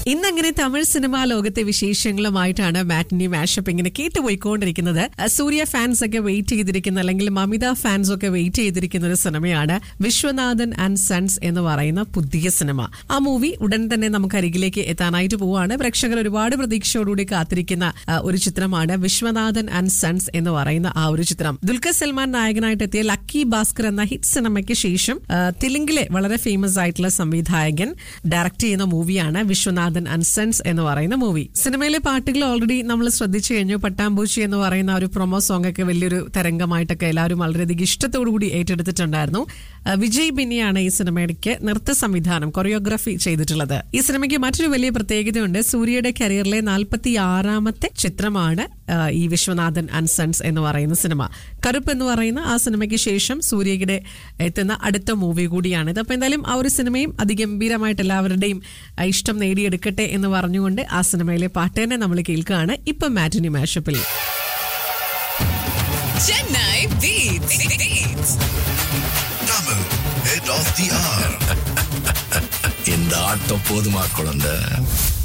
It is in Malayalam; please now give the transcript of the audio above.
ഇന്നങ്ങനെ തമിഴ് സിനിമാ ലോകത്തെ വിശേഷങ്ങളുമായിട്ടാണ് മാറ്റിനി മാഷപ്പ് ഇങ്ങനെ കേട്ടുപോയിക്കൊണ്ടിരിക്കുന്നത് അഹ് സൂര്യ ഫാൻസ് ഒക്കെ വെയിറ്റ് ചെയ്തിരിക്കുന്ന അല്ലെങ്കിൽ മമിത ഫാൻസ് ഒക്കെ വെയിറ്റ് ചെയ്തിരിക്കുന്ന ഒരു സിനിമയാണ് വിശ്വനാഥൻ ആൻഡ് സൺസ് എന്ന് പറയുന്ന പുതിയ സിനിമ ആ മൂവി ഉടൻ തന്നെ നമുക്ക് അരികിലേക്ക് എത്താനായിട്ട് പോവാണ് പ്രേക്ഷകർ ഒരുപാട് പ്രതീക്ഷയോടുകൂടി കാത്തിരിക്കുന്ന അഹ് ഒരു ചിത്രമാണ് വിശ്വനാഥൻ ആൻഡ് സൺസ് എന്ന് പറയുന്ന ആ ഒരു ചിത്രം ദുൽഖർ സൽമാൻ നായകനായിട്ട് എത്തിയ ലക്കി ഭാസ്കർ എന്ന ഹിറ്റ് സിനിമയ്ക്ക് ശേഷം അഹ് തെലുങ്കിലെ വളരെ ഫേമസ് ആയിട്ടുള്ള സംവിധായകൻ ഡയറക്ട് ചെയ്യുന്ന മൂവിയാണ് വിശ്വനാഥൻ ആൻഡ് സൺസ് എന്ന് പറയുന്ന മൂവി സിനിമയിലെ പാട്ടുകൾ ഓൾറെഡി നമ്മൾ ശ്രദ്ധിച്ചു കഴിഞ്ഞു പട്ടാമ്പൂച്ചി എന്ന് പറയുന്ന ആ ഒരു പ്രൊമോ സോങ് ഒക്കെ വലിയൊരു തരംഗമായിട്ടൊക്കെ എല്ലാവരും വളരെയധികം ഇഷ്ടത്തോടു കൂടി ഏറ്റെടുത്തിട്ടുണ്ടായിരുന്നു ആ, വിജയ് ബിന്നിയാണ് ഈ സിനിമയ്ക്ക് നൃത്ത സംവിധാനം കൊറിയോഗ്രാഫി ചെയ്തിട്ടുള്ളത് ഈ സിനിമയ്ക്ക് മറ്റൊരു വലിയ പ്രത്യേകതയുണ്ട് സൂര്യയുടെ കരിയറിലെ നാൽപ്പത്തി ആറാമത്തെ ചിത്രമാണ് ആ, ഈ വിശ്വനാഥൻ ആൻഡ് സൺസ് എന്ന് പറയുന്ന സിനിമ കറുപ്പ് എന്ന് പറയുന്ന ആ സിനിമയ്ക്ക് ശേഷം സൂര്യയുടെ എത്തുന്ന അടുത്ത മൂവി കൂടിയാണിത് അപ്പൊ എന്തായാലും ആ ഒരു സിനിമയും അതിഗംഭീരമായിട്ട് എല്ലാവരുടെയും ആ, ഇഷ്ടം നേടിയെടുക്കട്ടെ എന്ന് പറഞ്ഞുകൊണ്ട് ആ സിനിമയിലെ പാട്ട് തന്നെ നമ്മൾ കേൾക്കുകയാണ് ഇപ്പം മാറ്റിനി മാഷപ്പിൽ Chennai Beats. Beats. Tamil, head of the hour. இந்த ஆட்டம் போதுமா குழந்தை